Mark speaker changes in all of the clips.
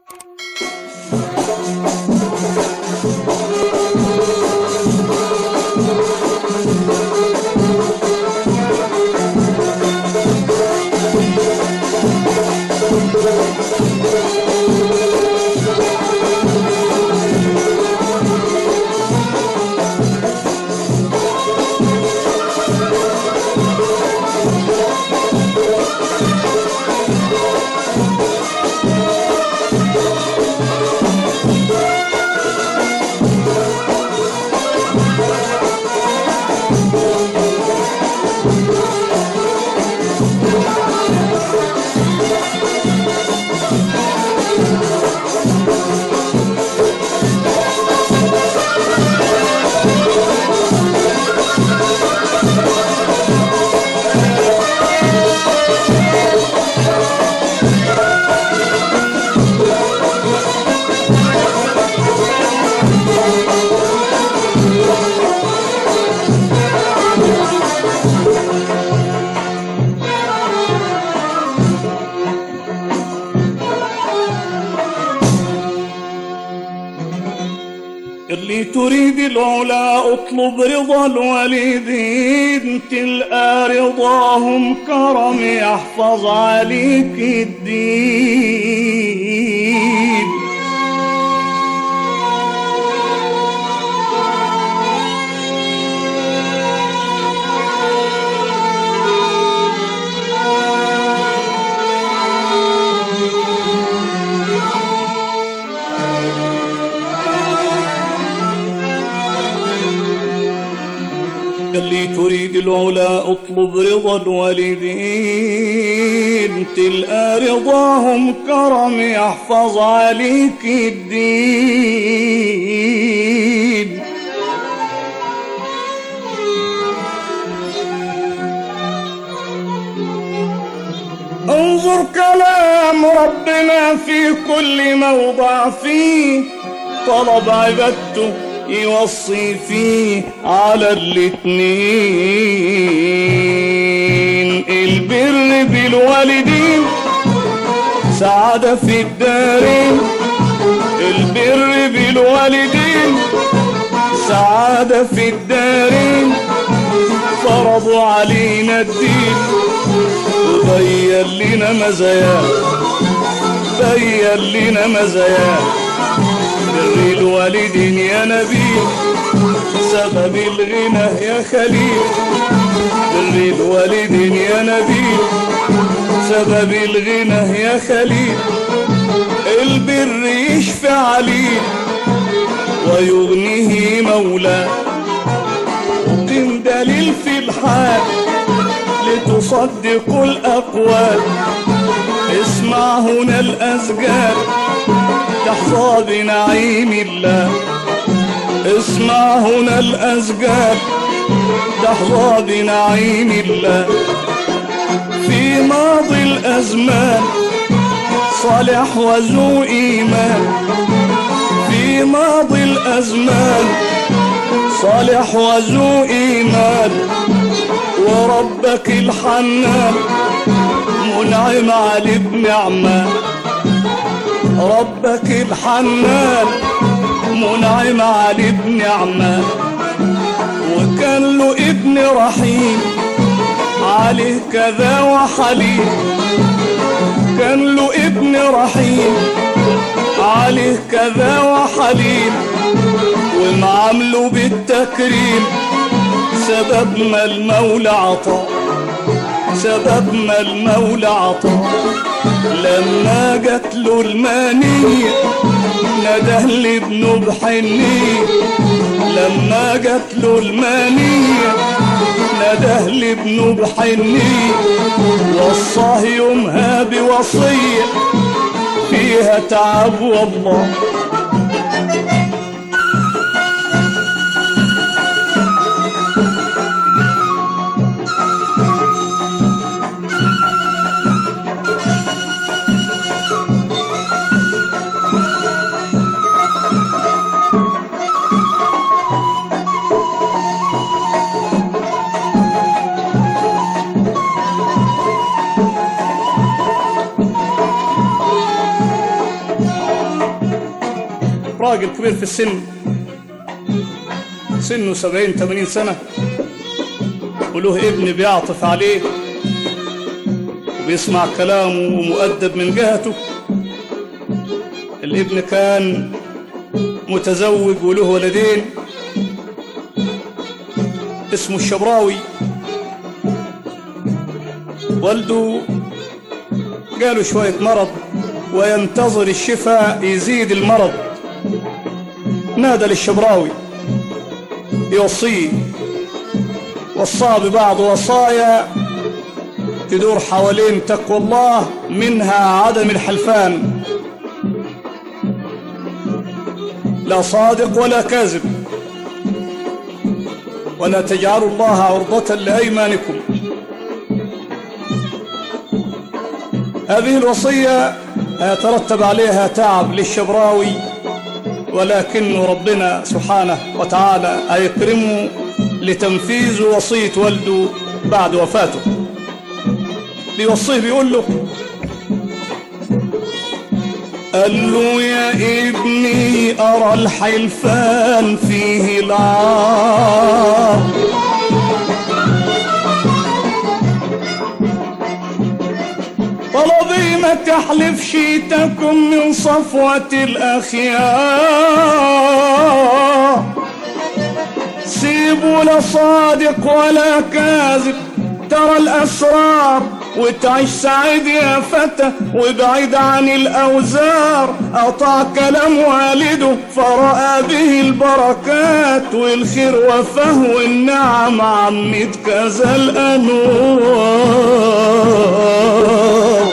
Speaker 1: اللي تريد العلا اطلب رضا الوالدين تلقى رضاهم كرم يحفظ عليك الدين اللي تريد العلا اطلب رضا الوالدين تلقى رضاهم كرم يحفظ عليك الدين انظر كلام ربنا في كل موضع فيه طلب عبادته يوصي فيه على الاتنين البر بالوالدين سعادة في الدارين البر بالوالدين سعادة في الدارين فرضوا علينا الدين وبين لنا مزاياه بين لنا مزاياه بر الوالدين يا نبي سبب الغنى يا خليل بر الوالدين يا نبي سبب الغنى يا خليل البر يشفع عليه ويغنيه مولاه دليل في الحال لتصدق الأقوال اسمع هنا الأسجار تحظى بنعيم الله اسمع هنا الأسجار تحظى بنعيم الله في ماضي الأزمان صالح وذو إيمان في ماضي الأزمان صالح وذو إيمان وربك الحنان منعم عليه بنعمه ربك الحنان منعم عليه بنعمة وكان له ابن رحيم عليه كذا وحليم كان له ابن رحيم عليه كذا وحليم ومعامله بالتكريم سبب ما المولى عطاه سبب ما المولى عطاه لما جت له المانية نده لابنه بحنية لما جت له المانية نده لابنه بحنية وصاه يومها بوصية فيها تعب والله راجل كبير في السن سنه سبعين ثمانين سنة وله ابن بيعطف عليه وبيسمع كلامه ومؤدب من جهته الابن كان متزوج وله ولدين اسمه الشبراوي والده جاله شوية مرض وينتظر الشفاء يزيد المرض نادى للشبراوي يوصيه وصاه ببعض وصايا تدور حوالين تقوى الله منها عدم الحلفان لا صادق ولا كاذب ولا تجعلوا الله عرضة لأيمانكم هذه الوصية يترتب عليها تعب للشبراوي ولكن ربنا سبحانه وتعالى هيكرمه لتنفيذ وصية والده بعد وفاته بيوصيه بيقول له قال له يا ابني أرى الحلفان فيه العار طلبي ما تحلفش تكن من صفوة الأخيار سيبوا لا صادق ولا كاذب ترى الأسرار وتعيش سعيد يا فتى وابعد عن الأوزار أطاع كلام والده فرأى به البركات والخير وفاه والنعم عمت كذا الأنوار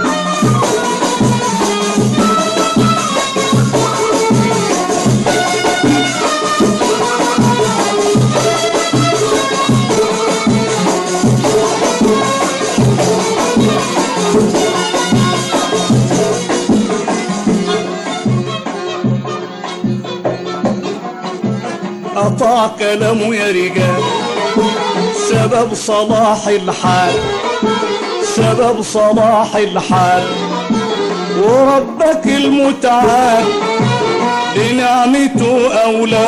Speaker 1: قطع كلامه يا رجال سبب صلاح الحال سبب صلاح الحال وربك المتعال بنعمته أولى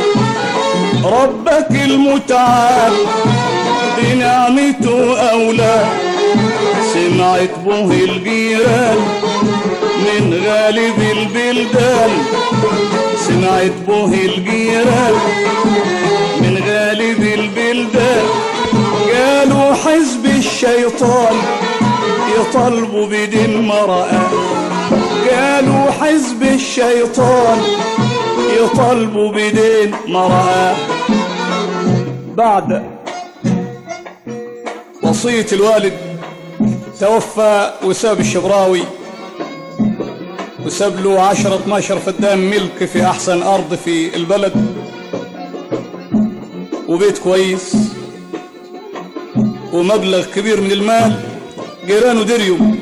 Speaker 1: ربك المتعال بنعمته أولى سمعت به الجيران من غالب البلدان سمعت به الجيران من غالب البلدان قالوا حزب الشيطان يطالبوا بدين مرأة قالوا حزب الشيطان يطالبوا بدين مرأة بعد وصية الوالد توفى وساب الشبراوي وساب له 10 12 فدان ملك في احسن ارض في البلد وبيت كويس ومبلغ كبير من المال جيرانه دريوم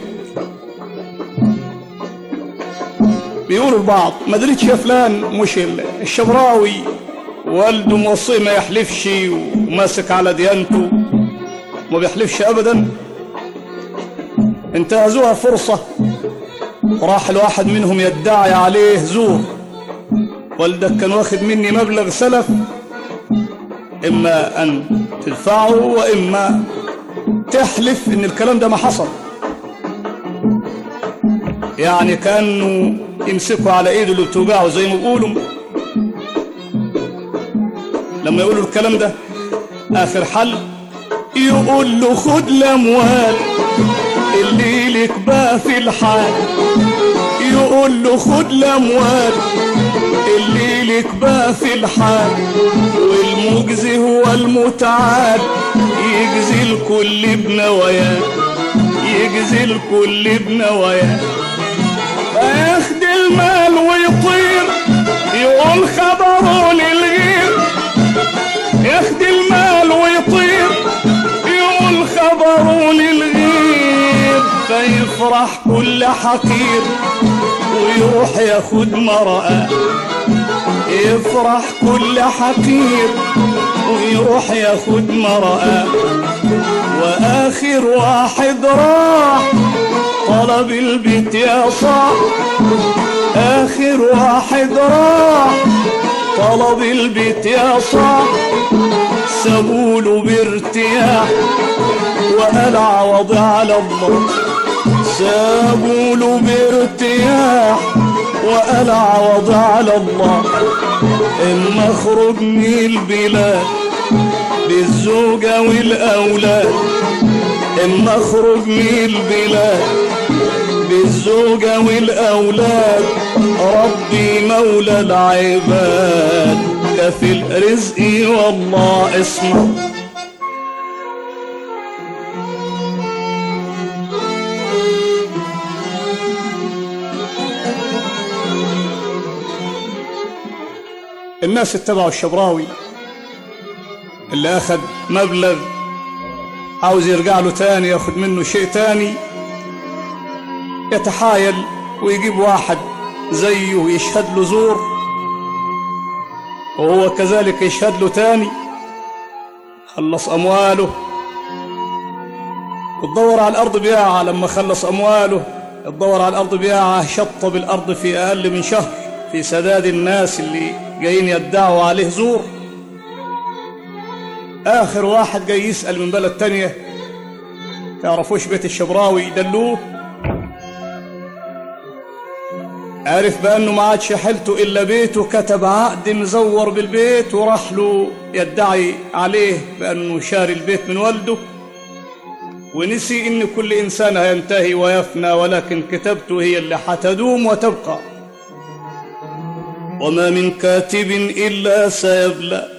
Speaker 1: بيقولوا البعض ما دريتش يا فلان مش الشبراوي والده موصيه ما يحلفش وماسك على ديانته ما بيحلفش ابدا انتهزوها فرصه راح الواحد منهم يدعي عليه زور والدك كان واخد مني مبلغ سلف اما ان تدفعه واما تحلف ان الكلام ده ما حصل يعني كانوا يمسكوا على ايده اللي بتوجعه زي ما بيقولوا لما يقولوا الكلام ده اخر حل يقول له خد الاموال اللي لك بقى في الحال يقول له خد الاموال اللي لك بقى في الحال والمجزي هو المتعال يجزي الكل بنواياه يجزي الكل بنواياه فياخد المال ويطير يقول خبره للغير ياخد المال ويطير يقول خبره للغير فيفرح كل حقير ويروح ياخد مرأة يفرح كل حقير ويروح ياخد مرأة واخر واحد راح طلب البيت يا صاح آخر واحد راح طلب البيت يا صاح سابوله بارتياح وقال عوض على الله سابوله بارتياح وقال عوض على الله اما اخرج من البلاد بالزوجة والأولاد اما اخرج من البلاد بالزوجة والأولاد ربي مولى العباد كفل رزقي والله اسمع الناس اتبعوا الشبراوي اللي اخذ مبلغ عاوز يرجع له تاني ياخد منه شيء تاني يتحايل ويجيب واحد زيه ويشهد له زور وهو كذلك يشهد له تاني خلص أمواله وتدور على الأرض بياعة لما خلص أمواله تدور على الأرض بياعة شطب الأرض في أقل من شهر في سداد الناس اللي جايين يدعوا عليه زور آخر واحد جاي يسأل من بلد تانية تعرفوش بيت الشبراوي دلوه عرف بأنه ما عادش حيلته إلا بيته كتب عقد مزور بالبيت وراح له يدعي عليه بأنه شاري البيت من والده ونسي إن كل إنسان هينتهي ويفنى ولكن كتابته هي اللي حتدوم وتبقى وما من كاتب إلا سيبلى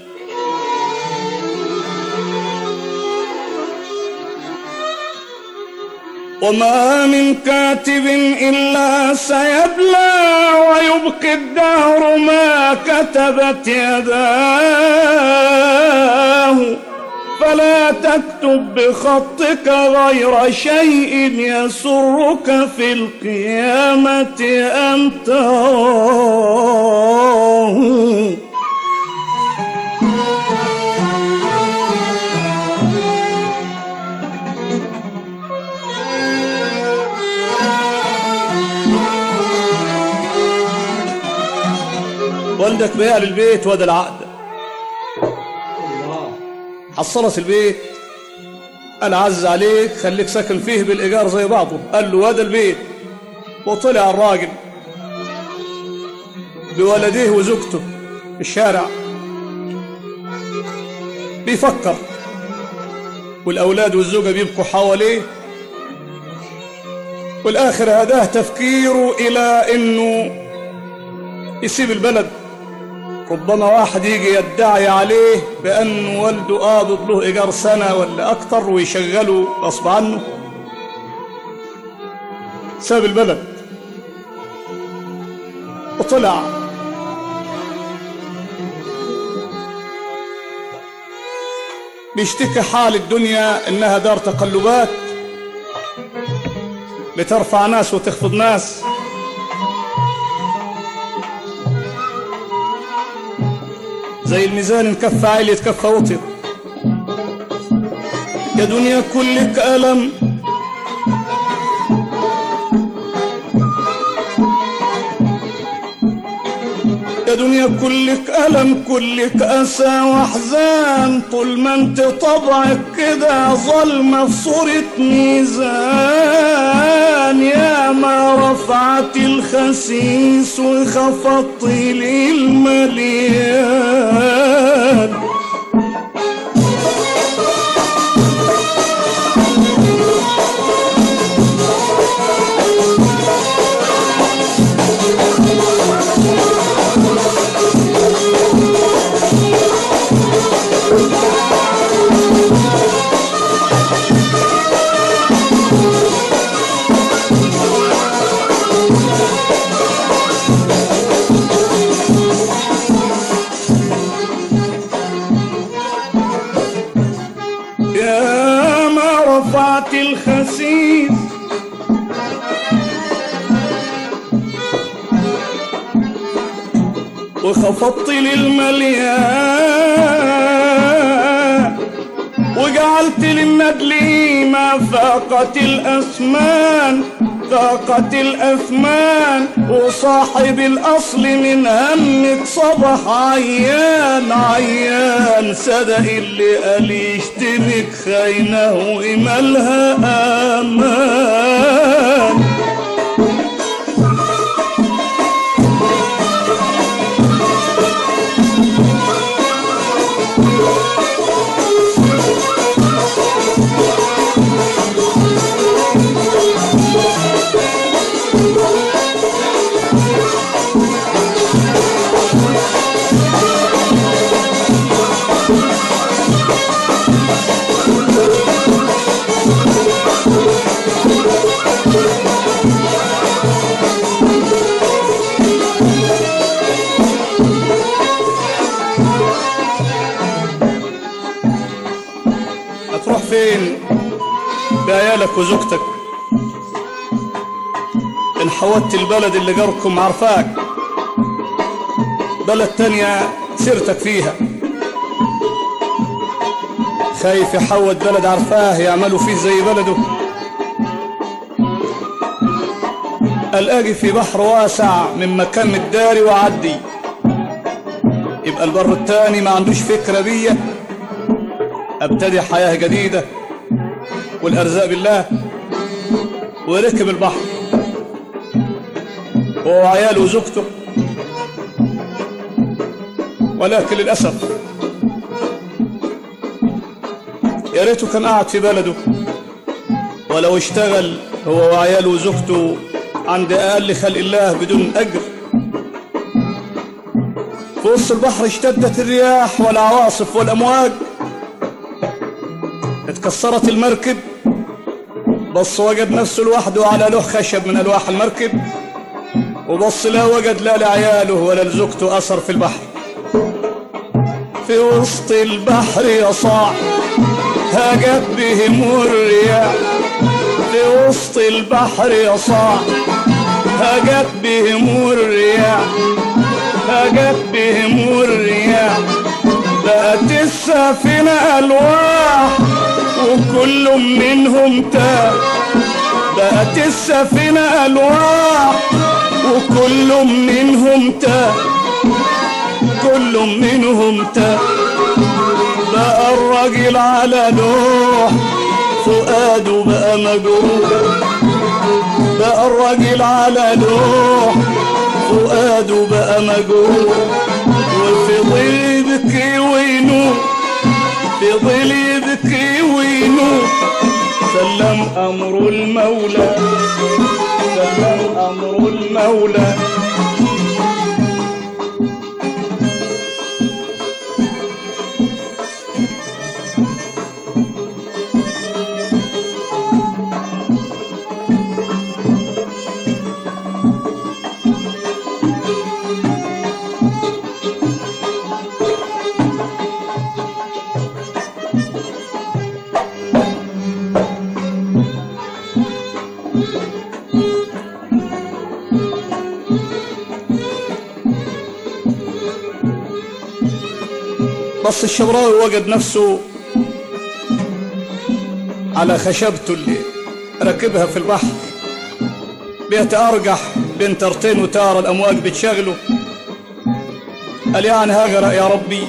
Speaker 1: وما من كاتب إلا سيبلى ويبقي الدهر ما كتبت يداه فلا تكتب بخطك غير شيء يسرك في القيامة أن تراه والدك بيع للبيت وده العقد حصلت البيت قال عز عليك خليك ساكن فيه بالإيجار زي بعضه قال له هذا البيت وطلع الراجل بولديه وزوجته في الشارع بيفكر والأولاد والزوجة بيبقوا حواليه والآخر هداه تفكيره إلى إنه يسيب البلد ربما واحد يجي يدعي عليه بأن والده قابض له إيجار سنة ولا أكتر ويشغله غصب عنه ساب البلد وطلع بيشتكي حال الدنيا إنها دار تقلبات بترفع ناس وتخفض ناس زي الميزان انكف عالي يتكفى وطر يا دنيا كلك ألم يا دنيا كلك ألم كلك أسى وأحزان طول ما انت طبعك كده ظلمة في صورة ميزان يا ما رفعت الخسيس وخفضت لي المليان يا ما رفعت الخسيس وخفضت للمليان وجعلت للندل ما فاقت الأسمان طاقة الأثمان وصاحب الأصل من همك صبح عيان عيان صدق اللي قال يشتمك خاينة وإمالها أمان هتروح فين بعيالك وزوجتك ان حودت البلد اللي جاركم عارفاك بلد تانية سيرتك فيها خايف يحود بلد عارفاه يعملوا فيه زي بلده الاقي في بحر واسع من مكان الداري وعدي يبقى البر التاني ما عندوش فكرة بيا ابتدي حياة جديدة والارزاق بالله وركب البحر هو عياله وزوجته ولكن للأسف يا ريته كان قاعد في بلده ولو اشتغل هو وعياله وزوجته عند أقل خلق الله بدون أجر في وسط البحر اشتدت الرياح والعواصف والأمواج اتكسرت المركب بص وجد نفسه لوحده على لوح خشب من ألواح المركب وبص لا وجد لا لعياله ولا لزوجته أثر في البحر في وسط البحر يصاع هاجت بهم الرياح في وسط البحر يصاع هاجت بهم الرياح هاجت بهم الرياح بقت السفينة ألواح وكل منهم تاه بقت السفينة ألواح وكل منهم تاه كل منهم تاه بقى الراجل على لوح فؤاده بقى مجروح بقى الراجل على لوح فؤاده بقى مجروح وفضل يبكي وينوح فضل يبكي وينوح سلم أمر المولى سلم أمر المولى بص الشبراوي وجد نفسه على خشبته اللي ركبها في البحر بيتأرجح بين ترتين وتارة الأمواج بتشغله قال يعني هغرق يا ربي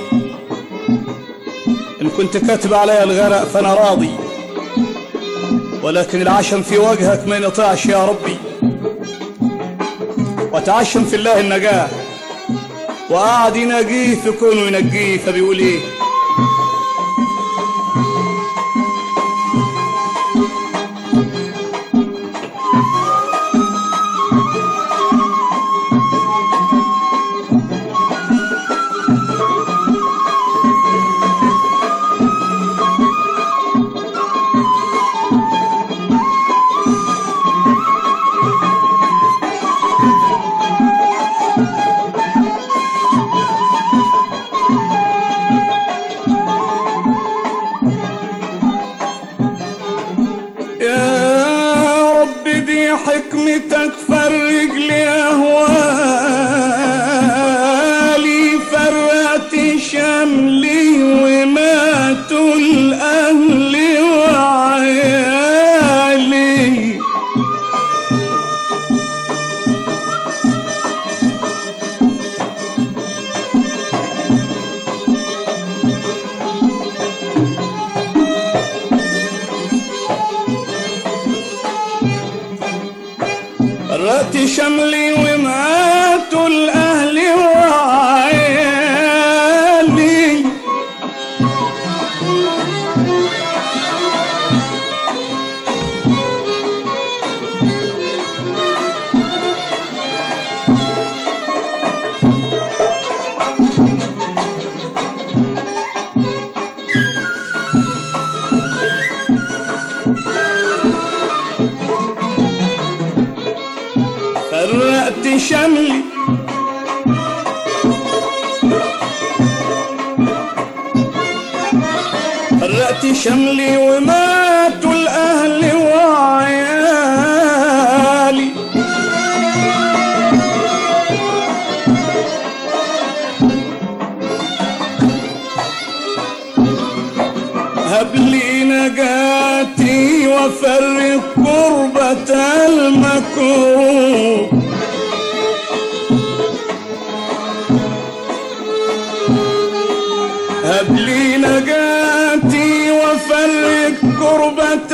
Speaker 1: إن كنت كاتب علي الغرق فأنا راضي ولكن العشم في وجهك ما ينطعش يا ربي وتعشم في الله النجاه وقعد يناجيه في كونه ينجيه فبيقول ايه يا رب دي حكمتك فرج لي اهوالي فرقت شملي وماتوا الاهل وعيالي فرقت شملي وماتوا الأهل وعيالي فرقت شملي فرقت شملي وماتوا الأهل وعيالي هب لي نجاتي وفرق كربة المكروه هب لي نجاتي وفرق كربة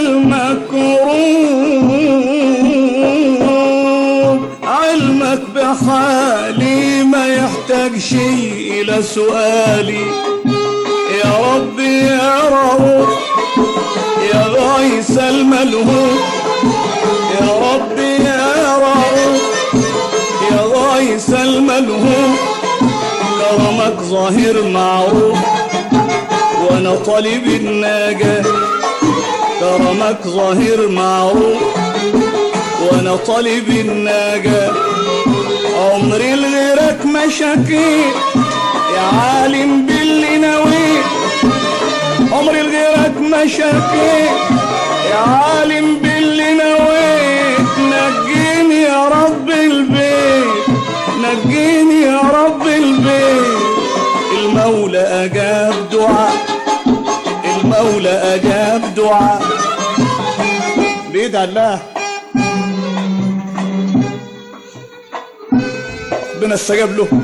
Speaker 1: المكروه علمك بحالي ما يحتاج شيء إلى سؤالي يا ربي يا رؤوف يا غيث الملهوف يا ربي يا رؤوف يا غيث الملهوف كرمك ظاهر معروف وانا طالب النجاة كرمك ظاهر معروف وانا طالب النجاة عمري لغيرك ما شكيت يا عالم باللي نويت عمري لغيرك ما شكيت يا عالم باللي نويت نجيني يا رب البيت نجيني يا رب البيت المولى أجاب دعاء المولى أجاب دعاء بيدعي الله ربنا استجاب له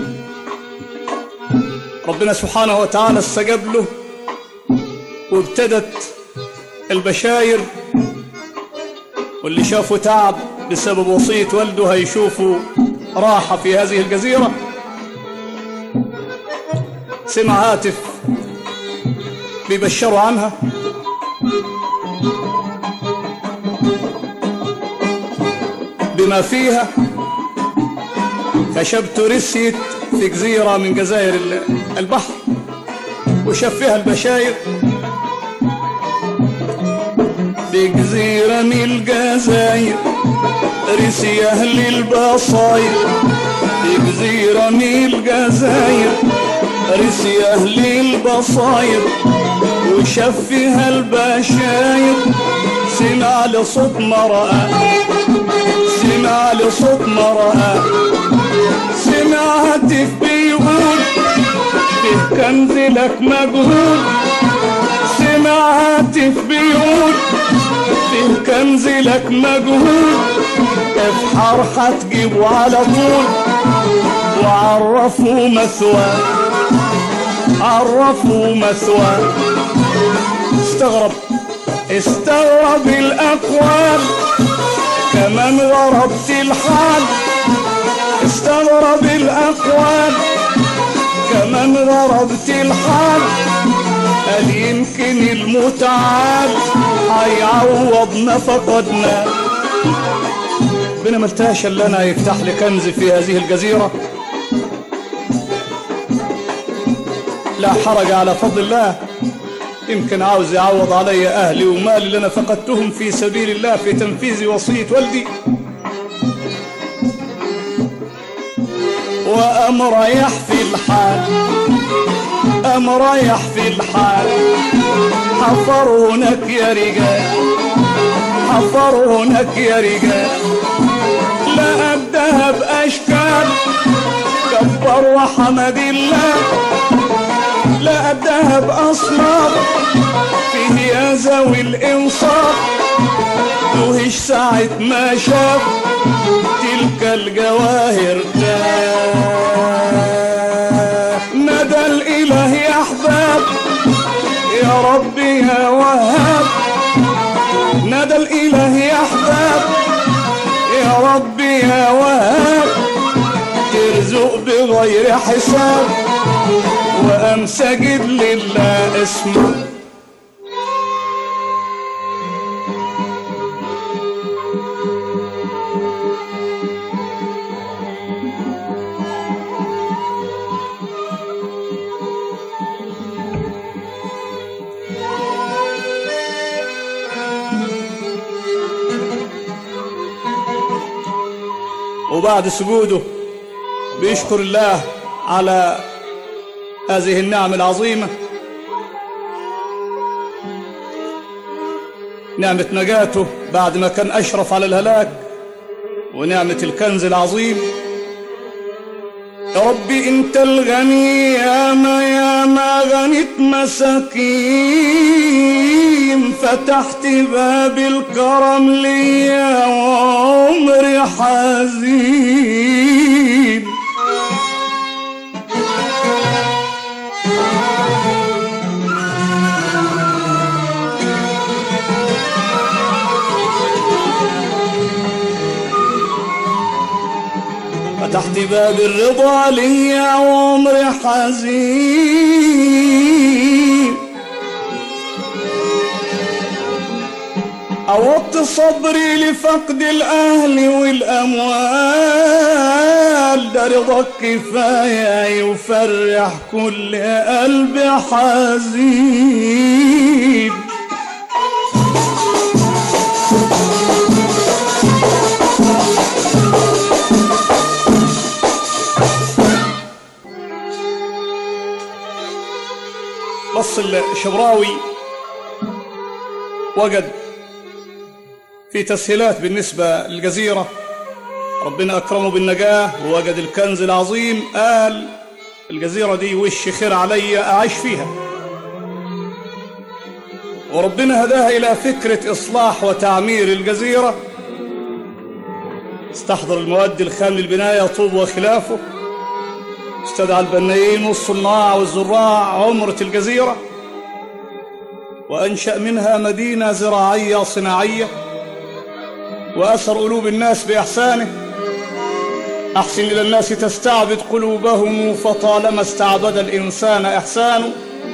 Speaker 1: ربنا سبحانه وتعالى استجاب له وابتدت البشاير واللي شافوا تعب بسبب وصية والده هيشوفوا راحة في هذه الجزيرة سمع هاتف بيبشروا عنها بما فيها خشبت رسيت في جزيرة من جزائر البحر وشاف فيها البشاير في جزيرة من الجزائر رسي أهل البصاير في جزيرة من الجزائر رسي أهل البصاير وشاف فيها البشاير سمع لصوت مرأة سمع لصوت مرأة سمع هاتف بيقول فيه كنز لك مجهول سمع هاتف بيقول فيه كنز لك مجهول افحر هتجيبه على طول وعرفوا مثواه عرفوا مثواه استغرب استغرب الاقوال كمان غربت الحال استغرب الاقوال كمان غربت الحال قال يمكن المتعال هيعوض ما فقدنا ربنا ملتاش الا انا يفتح لي كنز في هذه الجزيره لا حرج على فضل الله يمكن عاوز يعوض علي اهلي ومالي اللي انا فقدتهم في سبيل الله في تنفيذ وصيه والدي وقام رايح في الحال قام رايح في الحال حفروا هناك يا رجال حفروا هناك يا رجال لا الذهب اشكال كبر وحمد الله لا الذهب اصناف فيه يا ذوي الانصاف دهش ساعة ما شاف تلك الجواهر ندى الاله يا احباب يا ربي يا وهاب ندى الاله يا احباب يا ربي يا وهاب ترزق بغير حساب وأمسجد لله اسمه وبعد سجوده بيشكر الله على هذه النعم العظيمة نعمة نجاته بعد ما كان أشرف على الهلاك ونعمة الكنز العظيم يا ربي انت الغني يا ما يا ما غنيت مساكين فتحت باب الكرم ليا وعمري حزين فتحت باب الرضا ليا وعمري حزين عوضت صبري لفقد الأهل والأموال ده رضاك كفاية يفرح كل قلب حزين بص الشبراوي وجد في تسهيلات بالنسبة للجزيرة ربنا أكرمه بالنجاة ووجد الكنز العظيم قال الجزيرة دي وش خير عليا أعيش فيها وربنا هداها إلى فكرة إصلاح وتعمير الجزيرة استحضر المواد الخام للبناية طوب وخلافه استدعى البنايين والصناع والزراع عمرة الجزيرة وأنشأ منها مدينة زراعية صناعية وأثر قلوب الناس بإحسانه أحسن إلى الناس تستعبد قلوبهم فطالما استعبد الإنسان إحسانه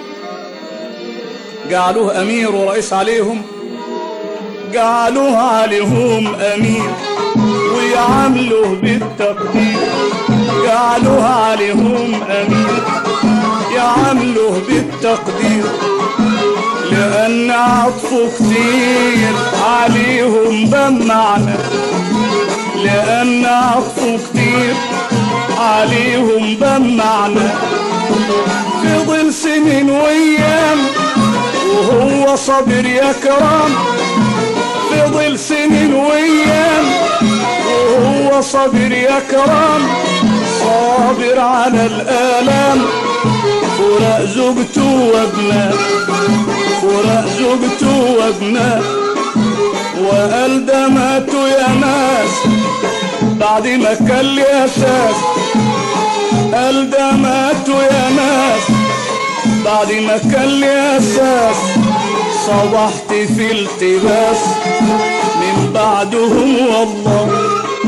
Speaker 1: جعلوه أمير ورئيس عليهم جعلوه عليهم أمير ويعاملوه بالتقدير جعلوه عليهم أمير يعاملوه بالتقدير لأن عطفه كتير عليهم بمعنى لأن عطفه كتير عليهم بمعنى فضل سنين وأيام وهو صابر يا كرام فضل سنين وأيام وهو صابر يا كرام صابر على الآلام فراق زوجته وابناء فراق زوجته وابناء وقال ده ماتوا يا ناس بعد ما كان لي اساس قال ده ماتوا يا ناس بعد ما كان لي اساس صبحت في التباس من بعدهم والله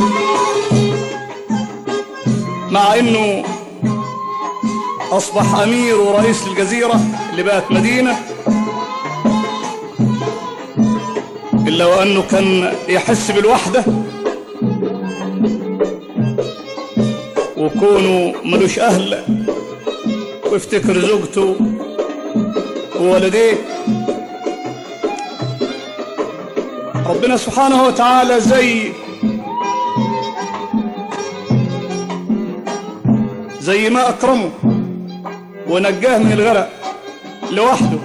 Speaker 1: مع انه اصبح امير ورئيس الجزيرة اللي بقت مدينة الا وانه كان يحس بالوحدة وكونه ملوش اهل ويفتكر زوجته وولديه ربنا سبحانه وتعالى زي زي ما أكرمه ونجاه من الغرق لوحده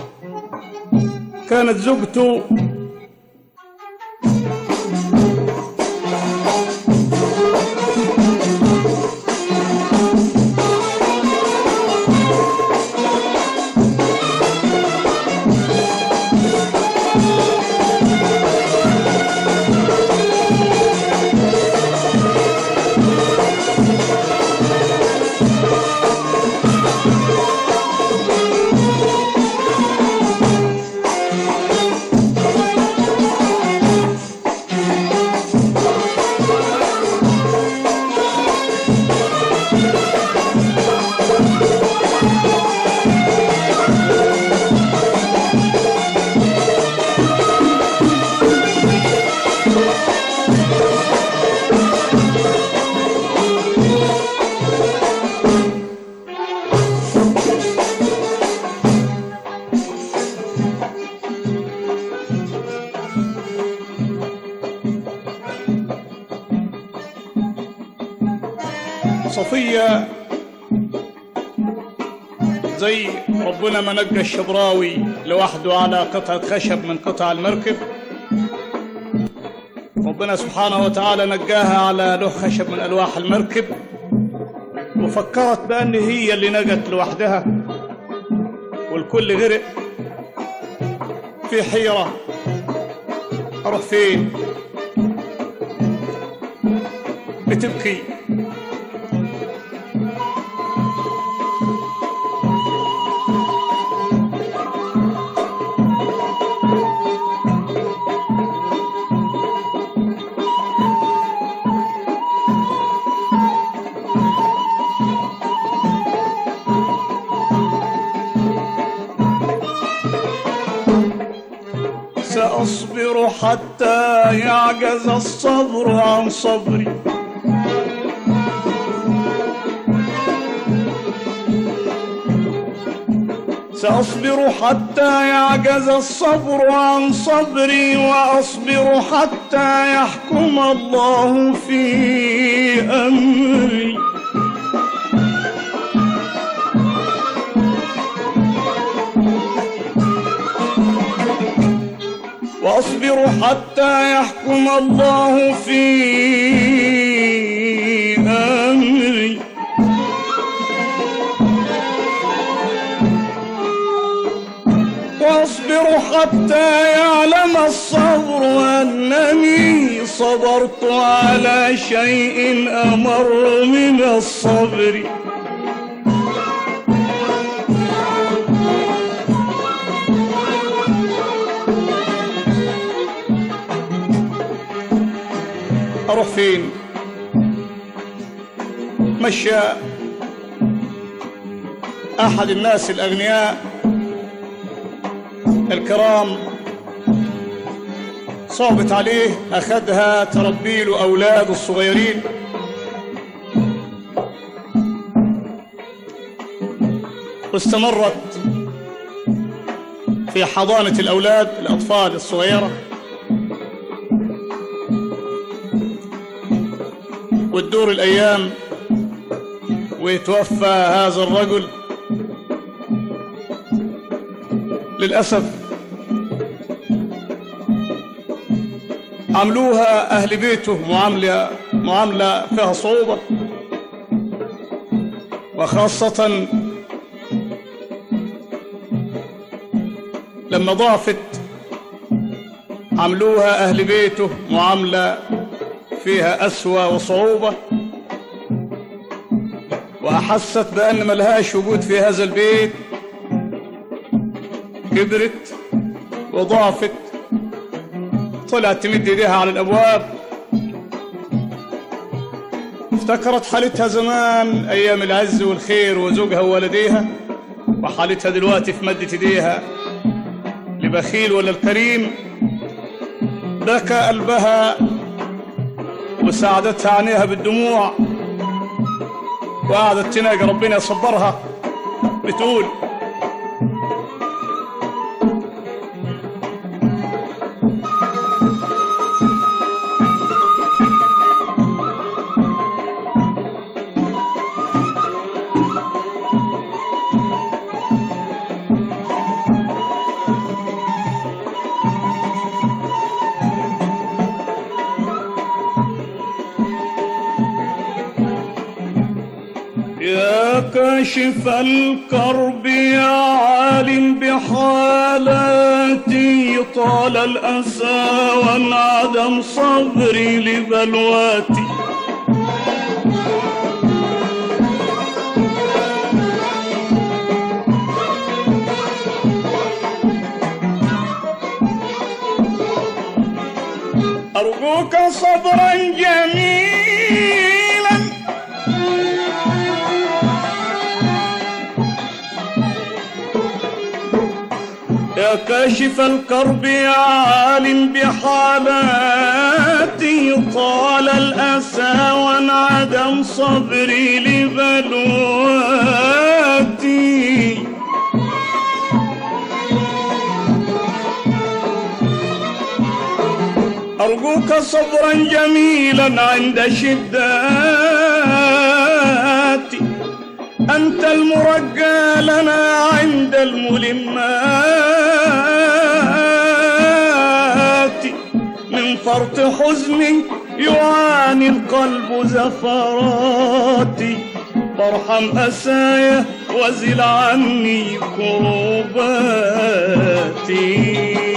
Speaker 1: كانت زوجته صفية زي ربنا ما نجى الشبراوي لوحده على قطعة خشب من قطع المركب ربنا سبحانه وتعالى نجاها على لوح خشب من ألواح المركب وفكرت بأن هي اللي نجت لوحدها والكل غرق في حيرة أروح فين بتبكي سأصبر حتى يعجز الصبر عن صبري سأصبر حتى يعجز الصبر عن صبري وأصبر حتى يحكم الله في أمري واصبر حتى يحكم الله في امري واصبر حتى يعلم الصبر انني صبرت على شيء امر من الصبر اروح فين مشى احد الناس الاغنياء الكرام صعبت عليه اخدها تربي له اولاده الصغيرين واستمرت في حضانة الأولاد الأطفال الصغيرة وتدور الأيام ويتوفى هذا الرجل للأسف عملوها أهل بيته معاملة معاملة فيها صعوبة وخاصة لما ضعفت عملوها أهل بيته معاملة فيها أسوأ وصعوبة وأحست بأن ملهاش وجود في هذا البيت كبرت وضعفت طلعت تمد ايديها على الابواب افتكرت حالتها زمان ايام العز والخير وزوجها وولديها وحالتها دلوقتي في مدة ايديها لبخيل ولا الكريم بكى قلبها وساعدتها عينيها بالدموع وقعدت تناجي ربنا يصبرها بتقول يا كاشف الكرب يا عالم بحالاتي طال الأسى وانعدم صبري لبلواتي أرجوك صبرا جميلا يا كاشف الكرب يا عالم بحالاتي طال الأسى وانعدم صبري لبلواتي أرجوك صبرا جميلا عند شداتي أنت المرجى لنا عند الملمات من فرط حزني يعاني القلب زفراتي فارحم أسايا وزل عني كرباتي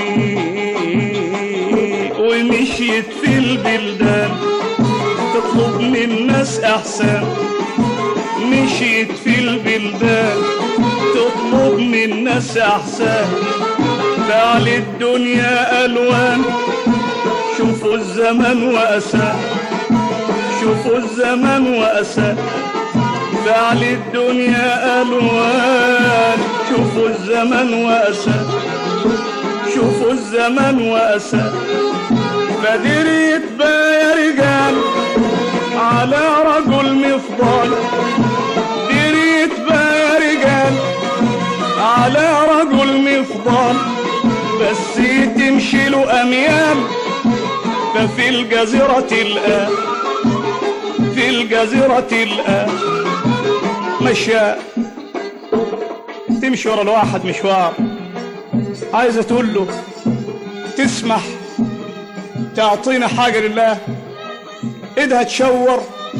Speaker 1: ومشيت في البلدان تطلب من الناس أحسن مشيت في البلدان تطلب من الناس أحسن فعل الدنيا ألوان شوفوا الزمن وأسى شوفوا الزمن وأسى فعل الدنيا ألوان شوفوا الزمن وأسى شوفوا الزمن وأسى فدريت بقى يا رجال على رجل مفضل دريت بقى يا رجال على رجل مفضل بس تمشي له أميال ففي الجزيرة الآن في الجزيرة الآن مشى تمشي ورا الواحد مشوار عايزة تقول له تسمح تعطينا حاجة لله ايدها تشور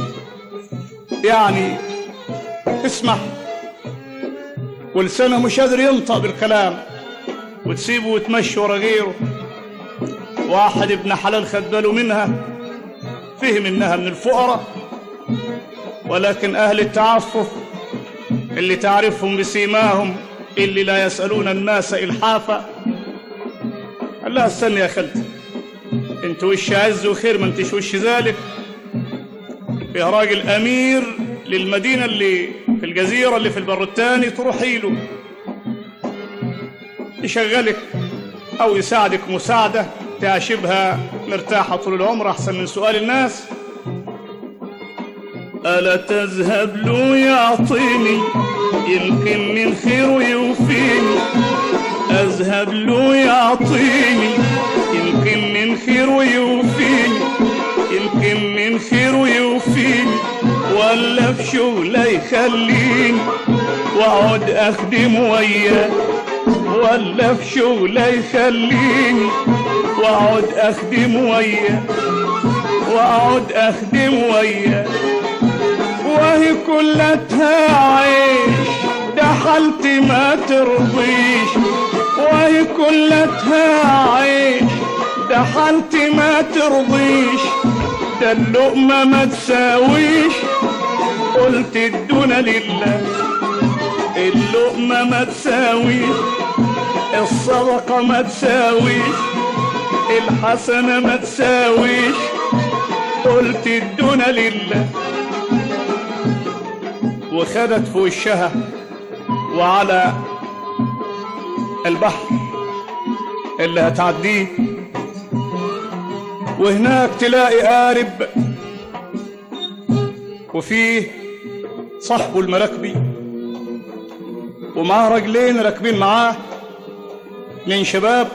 Speaker 1: يعني تسمح ولسانه مش قادر ينطق بالكلام وتسيبه وتمشي ورا غيره واحد ابن حلال خد باله منها فهم انها من الفقراء ولكن اهل التعفف اللي تعرفهم بسيماهم اللي لا يسألون الناس إلحافا قال لها استني يا خالتي انت وش عز وخير ما انتش وش ذلك فيه راجل امير للمدينة اللي في الجزيرة اللي في البر التاني تروحي له يشغلك او يساعدك مساعدة تعشبها مرتاحة طول العمر احسن من سؤال الناس ألا تذهب له يعطيني يمكن من خيره يوفيني أذهب له يعطيني يمكن من خيره يوفيني يمكن من خيره يوفيني ولا في شغله يخليني واقعد اخدم وياه ولا في شغله يخليني واقعد اخدم وياه واقعد اخدم وياه وهي كلتها عيش ده حالتي ما ترضيش وهي كلتها عيش ده حالتي ما ترضيش ده اللقمة ما تساويش قلت الدنيا لله اللقمة ما تساويش الصدقة ما تساويش الحسنة ما تساويش قلت الدنيا لله وخدت في وشها وعلى البحر اللي هتعديه وهناك تلاقي قارب وفيه صاحبه المراكبي ومعاه رجلين راكبين معاه من شباب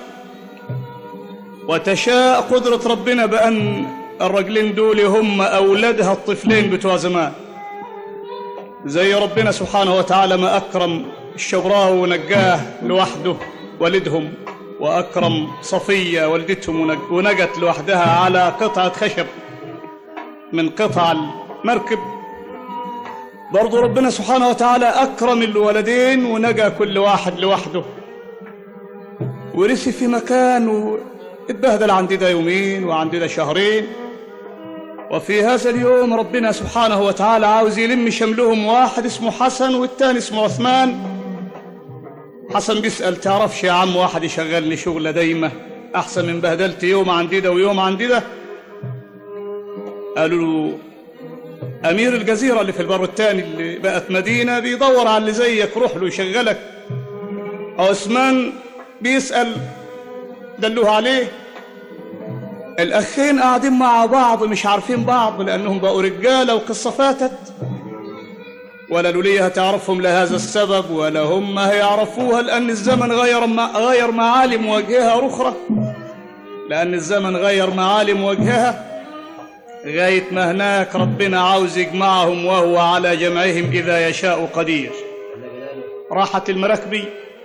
Speaker 1: وتشاء قدرة ربنا بأن الرجلين دول هم أولادها الطفلين بتوع زمان زي ربنا سبحانه وتعالى ما أكرم الشبراء ونجاه لوحده والدهم وأكرم صفية والدتهم ونج- ونجت لوحدها على قطعة خشب من قطع المركب برضو ربنا سبحانه وتعالى أكرم الولدين ونجا كل واحد لوحده ورثي في مكان واتبهدل عندي ده يومين وعندي ده شهرين وفي هذا اليوم ربنا سبحانه وتعالى عاوز يلم شملهم واحد اسمه حسن والتاني اسمه عثمان حسن بيسأل تعرفش يا عم واحد يشغلني شغلة دايمة أحسن من بهدلت يوم عندي ده ويوم عندي ده قالوا له أمير الجزيرة اللي في البر التاني اللي بقت مدينة بيدور على اللي زيك روح له يشغلك عثمان بيسأل دلوه عليه الأخين قاعدين مع بعض مش عارفين بعض لأنهم بقوا رجالة وقصة فاتت ولا لولية هتعرفهم لهذا السبب ولا هم هيعرفوها لأن الزمن غير ما غير معالم وجهها أخرى لأن الزمن غير معالم وجهها غاية ما هناك ربنا عاوز يجمعهم وهو على جمعهم إذا يشاء قدير راحت المراكبي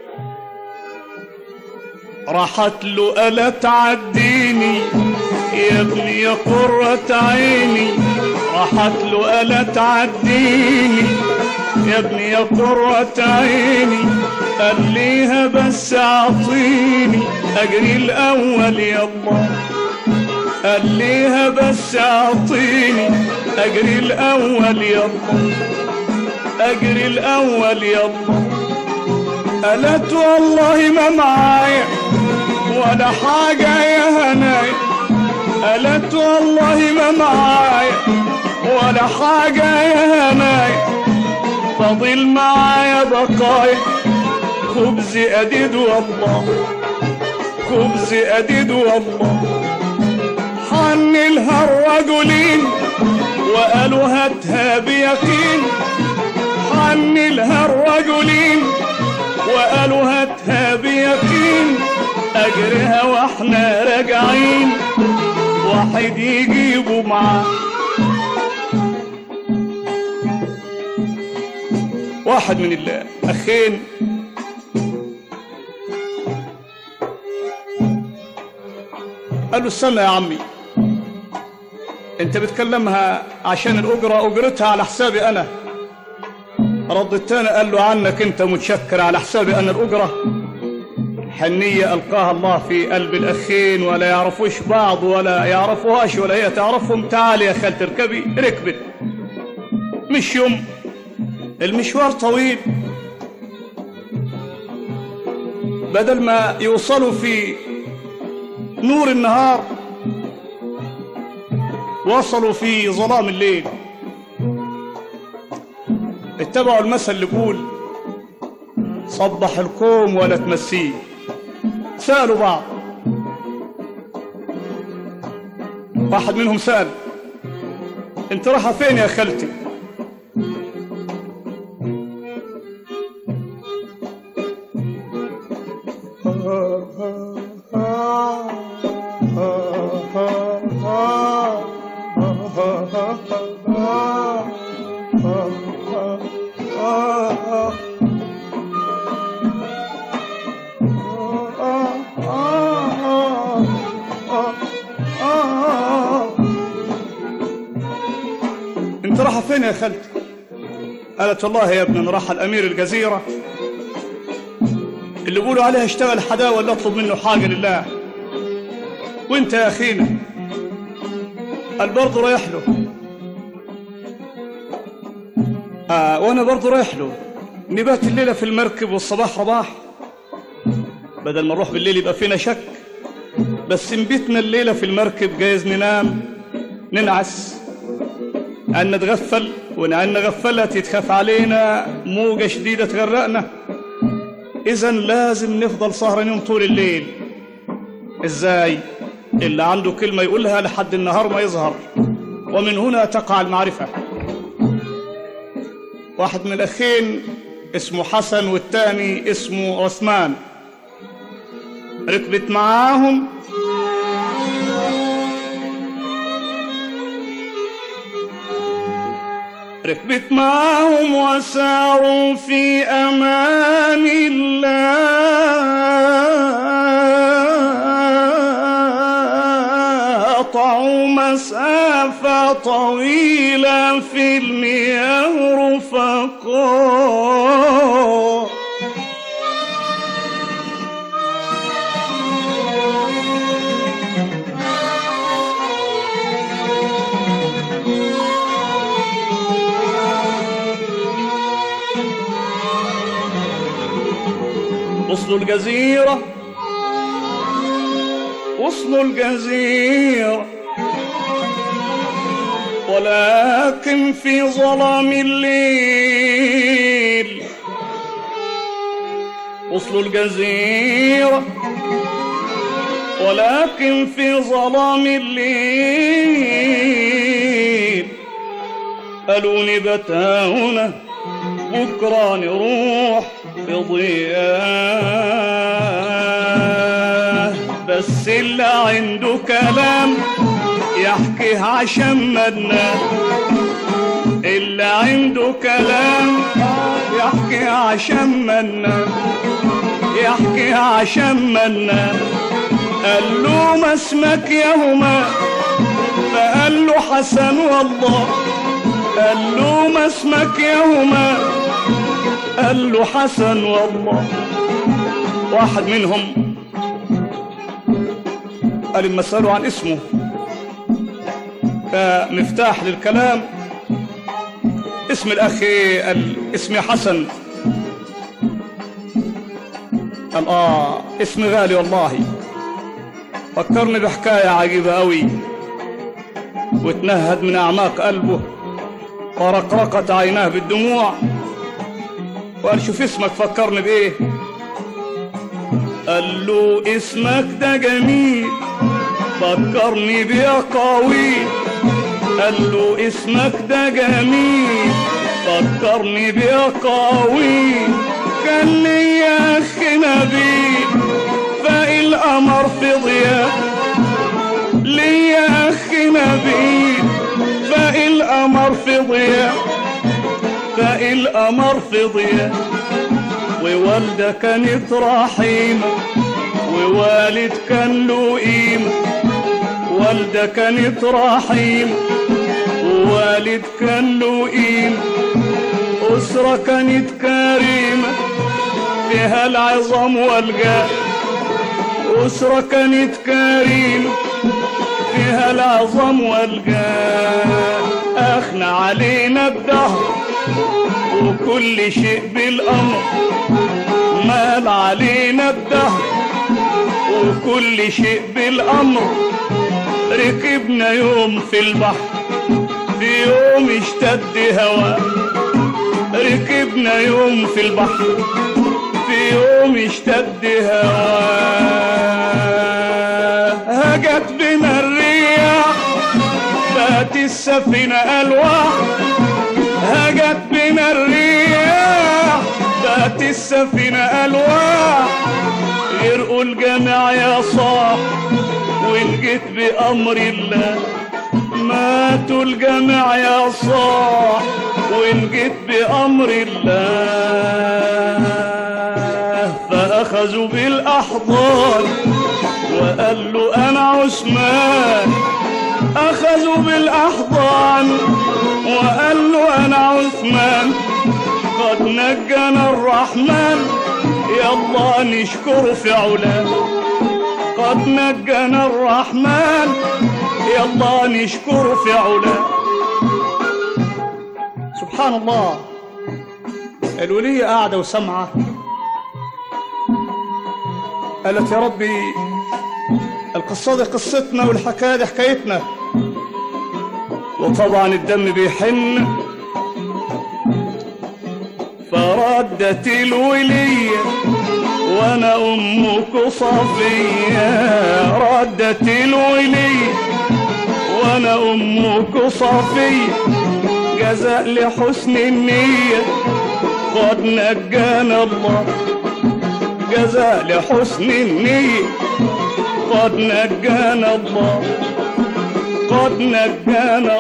Speaker 1: راحت له ألا تعديني يا ابني يا قرة عيني راحت له ألا تعديني يا ابني يا قرة عيني قال ليها بس اعطيني اجري الاول يلا قال ليها بس اعطيني اجري الاول يلا اجري الاول يلا قالت والله ما معايا ولا حاجة يا هنايا قالت والله ما معايا ولا حاجة يا هنايا فاضل معايا بقايا خبز أديد والله خبز أديد والله حنلها الرجلين وقالوا هاتها بيقين حنلها الرجلين وقالوا هاتها بيقين أجرها واحنا راجعين واحد يجيبه معاه واحد من الأخين قال له استنى يا عمي انت بتكلمها عشان الأجرة أجرتها على حسابي أنا رد التاني قال له عنك انت متشكر على حسابي أنا الأجرة حنية ألقاها الله في قلب الأخين ولا يعرفوش بعض ولا يعرفوهاش ولا هي تعرفهم تعالي يا خالتي اركبي ركبت مش يوم المشوار طويل بدل ما يوصلوا في نور النهار وصلوا في ظلام الليل اتبعوا المثل اللي بيقول صبح القوم ولا تمسيه سألوا بعض واحد منهم سأل انت رايحة فين يا خالتي انت رايحة فين يا خالتي قالت والله يا ابني انا رايحة الامير الجزيرة اللي بيقولوا عليها اشتغل حداوة اللي اطلب منه حاجة لله وانت يا اخينا قال برضه رايح له آه وانا برضه رايح له نبات الليلة في المركب والصباح رباح بدل ما نروح بالليل يبقى فينا شك بس نبيتنا الليلة في المركب جايز ننام ننعس أن نتغفل وإن غفلت يتخاف علينا موجة شديدة تغرقنا إذا لازم نفضل سهرانين طول الليل إزاي؟ اللي عنده كلمة يقولها لحد النهار ما يظهر ومن هنا تقع المعرفة واحد من الأخين اسمه حسن والتاني اسمه عثمان ركبت معاهم ركبت معاهم وساروا في أمان الله قطعوا مسافة طويلة في المياه رفقا وصلوا الجزيرة وصلوا الجزيرة ولكن في ظلام الليل وصلوا الجزيرة ولكن في ظلام الليل قالوا نبتا هنا بكرة نروح بضياء بس اللي عنده كلام يحكي عشان مدنا اللي عنده كلام يحكي عشان منا يحكي عشان منا قال له ما اسمك يوما فقال له حسن والله قال له ما اسمك يوما قال له حسن والله واحد منهم قال اما سألوا عن اسمه كمفتاح للكلام اسم الاخ إيه؟ قال اسمي حسن قال اه اسم غالي والله فكرني بحكايه عجيبه قوي وتنهد من اعماق قلبه ورقرقت عيناه بالدموع وقال شوف اسمك فكرني بايه قال له اسمك ده جميل فكرني بأقاويل قال له اسمك ده جميل فكرني بأقاويل كان ليا أخ نبيل باقي القمر في ضياء ليا أخ نبيل باقي القمر في ضياء باقي القمر في ضياء ووالدة كانت رحيمة ووالد كان له قيمة والدة كانت رحيمة ووالد كان له قيمة أسرة كانت كريمة فيها العظام والجاه أسرة كانت كريمة فيها العظام والجاه أخنى علينا الدهر وكل شيء بالأمر مال علينا الدهر وكل شيء بالأمر ركبنا يوم في البحر في يوم اشتد هوا ركبنا يوم في البحر في يوم اشتد هوا هجت بنا الرياح فات السفينة ألواح هجت بنا الرياح فات السفينة ألواح يرقوا الجميع يا صاح وإن جيت بأمر الله ماتوا الجميع يا صاح وإن جيت بأمر الله فأخذوا بالأحضان وقال له أنا عثمان أخذوا بالأحضان وقال له أنا عثمان قد نجانا الرحمن يلا نشكر في علاه قد نجانا الرحمن يلا نشكر في علاه سبحان الله الولية قاعدة وسمعة قالت يا ربي القصة دي قصتنا والحكاية دي حكايتنا وطبعا الدم بيحن فردت الولية وانا امك صفية ردت الولية وانا امك صفية جزاء لحسن النية قد نجانا الله جزاء لحسن النية قد نجانا الله قد نجانا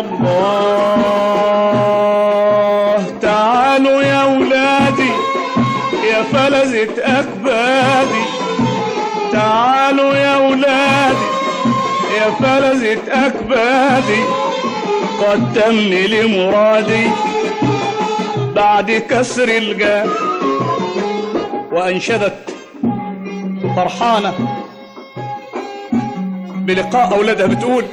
Speaker 1: الله تعالوا يا ولادي يا فلذة أكبادي تعالوا يا ولادي يا فلذة أكبادي قد تم لي مرادي بعد كسر الجاه وأنشدت فرحانة بلقاء أولادها بتقول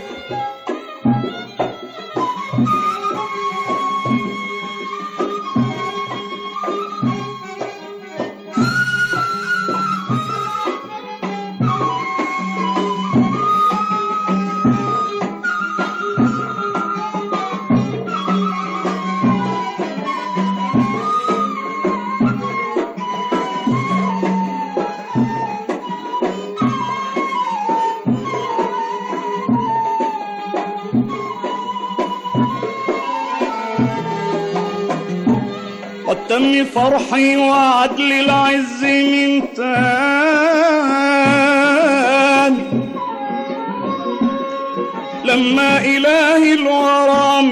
Speaker 1: قد تم فرحي وعدل العز من تاني لما لما إله الورى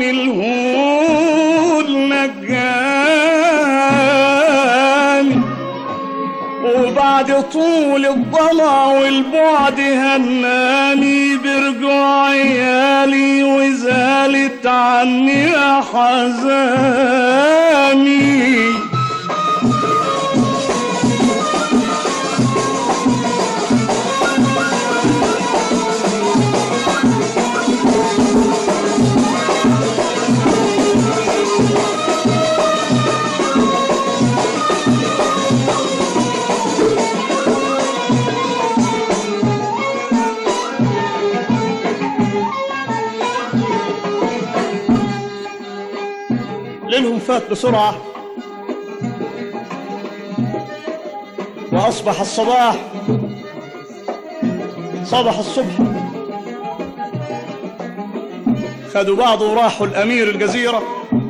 Speaker 1: ملهول نجاني وبعد طول الضلع والبعد هناني برجوع عيالي وزالت عني أحزاني ليلهم فات بسرعة وأصبح الصباح صبح الصبح خدوا بعض وراحوا الأمير الجزيرة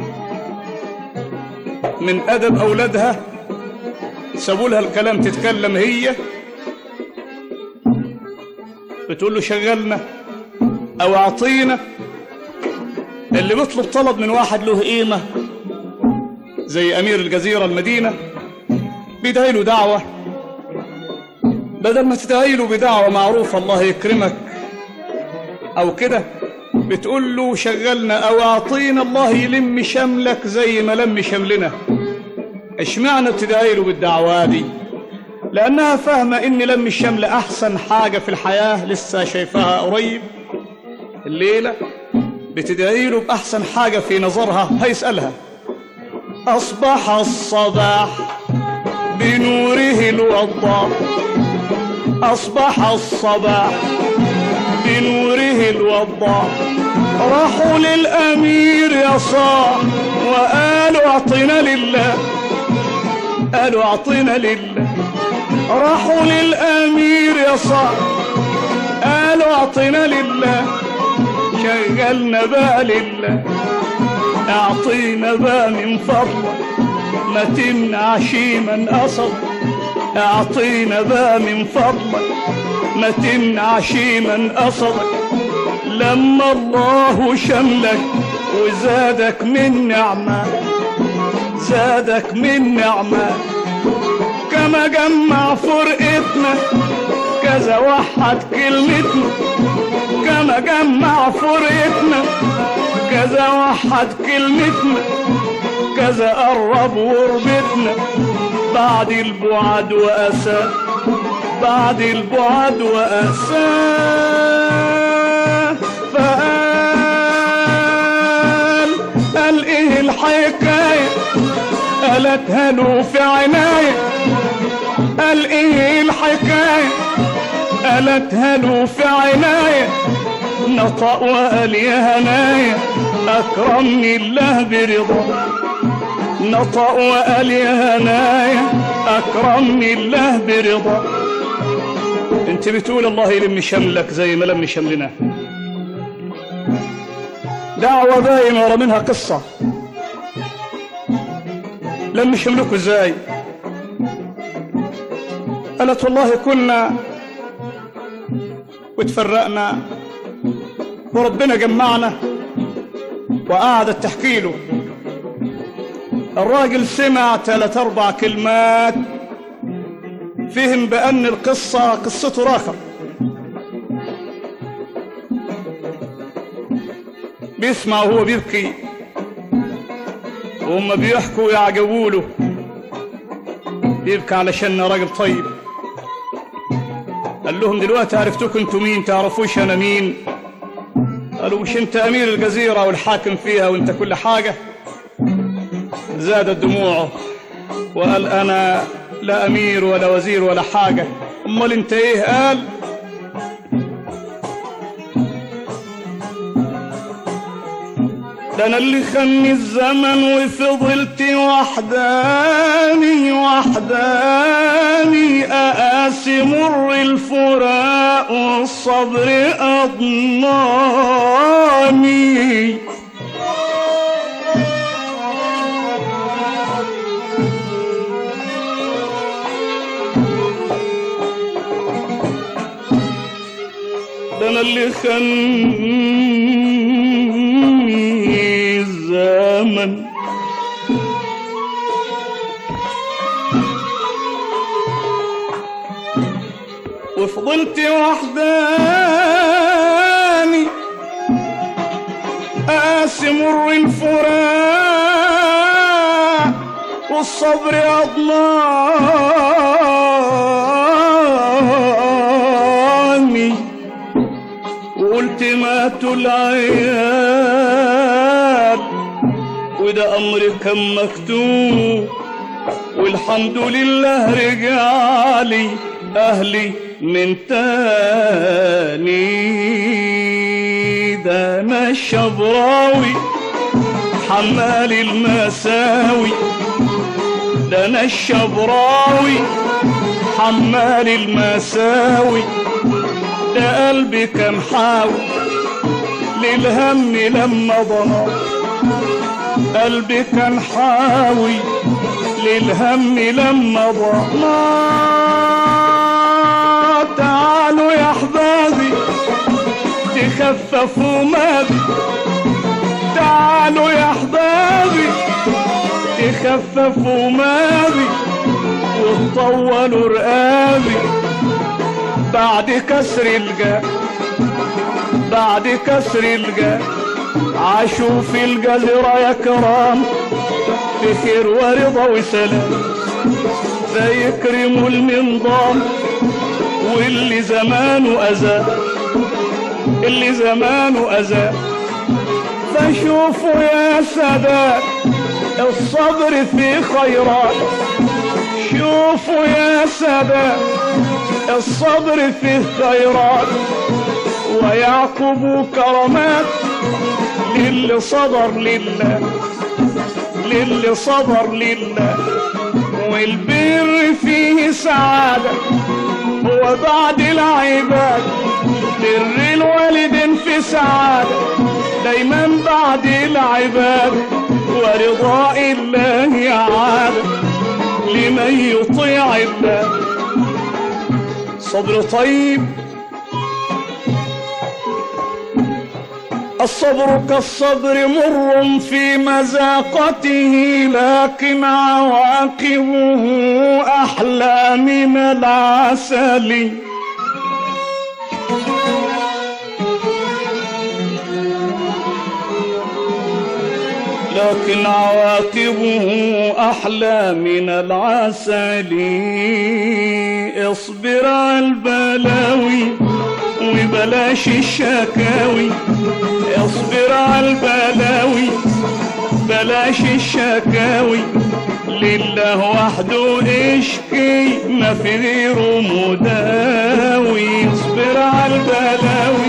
Speaker 1: من أدب أولادها سابوا لها الكلام تتكلم هي بتقول له شغلنا أو أعطينا اللي بيطلب طلب من واحد له قيمة زي أمير الجزيرة المدينة بيدعي له دعوة بدل ما تدعي له بدعوة معروفة الله يكرمك أو كده بتقول له شغلنا أو أعطينا الله يلم شملك زي ما لم شملنا اشمعنى بتدعي له بالدعوة دي لأنها فاهمة إن لم الشمل أحسن حاجة في الحياة لسه شايفاها قريب الليلة بتدعي له بأحسن حاجة في نظرها هيسألها أصبح الصباح بنوره الوضاح أصبح الصباح بنوره الوضاح راحوا للأمير يا صاح وقالوا أعطنا لله قالوا أعطنا لله راحوا للأمير يا صاح قالوا أعطنا لله شغلنا بقى لله اعطينا بقى من فضلك ما تمنعش من قصد اعطينا بقى من فضلك ما تمنعش من قصدك لما الله شملك وزادك من نعمة زادك من نعمة كما جمع فرقتنا كذا وحد كلمتنا كما جمع فرقتنا كذا وحد كلمتنا كذا قرب غربتنا بعد البعد وأسى بعد البعد وأسى فقال قال ايه الحكاية قالتها له في عناية قال ايه الحكاية قالتها له في عناية نطق وقال يا هنايا أكرمني الله برضا نطق وقال يا هنايا أكرمني الله برضا انت بتقول الله يلم شملك زي ما لم شملنا دعوة باين ورا منها قصة لم شملكوا ازاي قالت والله كنا وتفرقنا وربنا جمعنا وقعدت تحكي له الراجل سمع ثلاث اربع كلمات فهم بان القصه قصته راخر بيسمع وهو بيبكي وهم بيحكوا يعجبوا له بيبكي علشان راجل طيب قال لهم دلوقتي عرفتوك انتوا مين تعرفوش انا مين قالوا مش انت امير الجزيرة والحاكم فيها وانت كل حاجة زادت دموعه وقال انا لا امير ولا وزير ولا حاجة امال انت ايه قال ده انا اللي خني الزمن وفضلت وحداني وحداني اقاسي مر الفراق والصبر اضناني ده انا اللي خني زمن وفضلت وحداني قاسم الفراق والصبر أضلاني وقلت ماتوا العيال وده أمر كان مكتوب والحمد لله رجعلي أهلي من تاني ده أنا الشبراوي حمال المساوي ده أنا الشبراوي حمال المساوي ده قلبي كان حاوي للهم لما ضنا قلبي كان حاوي للهم لما ضنا تعالوا يا احبابي تخففوا ما بي تعالوا يا احبابي تخففوا ما بي وتطولوا رقابي بعد كسر الجاه بعد كسر الجاه عاشوا في الجزيرة يا كرام بخير ورضا وسلام فيكرموا المنظام واللي زمانه أذى اللي زمانه أذى فشوفوا يا سادات الصبر في خيرات شوفوا يا سادات الصبر فيه خيرات ويعقب كرامات للي صبر لله للي صبر لله والبر فيه سعادة هو بعد العباد بر الوالدين في سعادة دايما بعد العباد ورضاء الله عادة لمن يطيع الله صبر طيب الصبر كالصبر مر في مذاقته لكن عواقبه أحلى من العسل لكن عواقبه أحلى من العسل اصبر على البلاوي وبلاش الشكاوي اصبر على البلاوي بلاش الشكاوي لله وحده اشكي ما في غيره مداوي اصبر على البلاوي